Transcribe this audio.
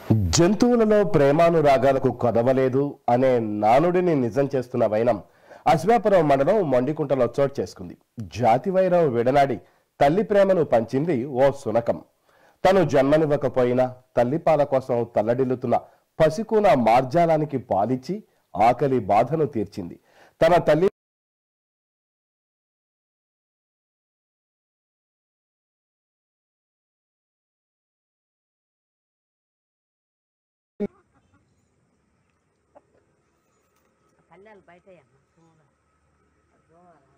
జంతువులలో ప్రేమానురాగాలకు కదవలేదు అనే నానుడిని నిజం చేస్తున్న వైనం అశ్వాపురం మండలం మొండికుంటలో చోటు చేసుకుంది జాతి వైరం విడనాడి తల్లి ప్రేమను పంచింది ఓ సునకం తను జన్మనివ్వకపోయినా తల్లి పాల కోసం తల్లడిల్లుతున్న పసికూన మార్జాలానికి పాలిచ్చి ఆకలి బాధను తీర్చింది తన తల్లి పల్లెలు బయట అమ్మ దోమలు దోమలు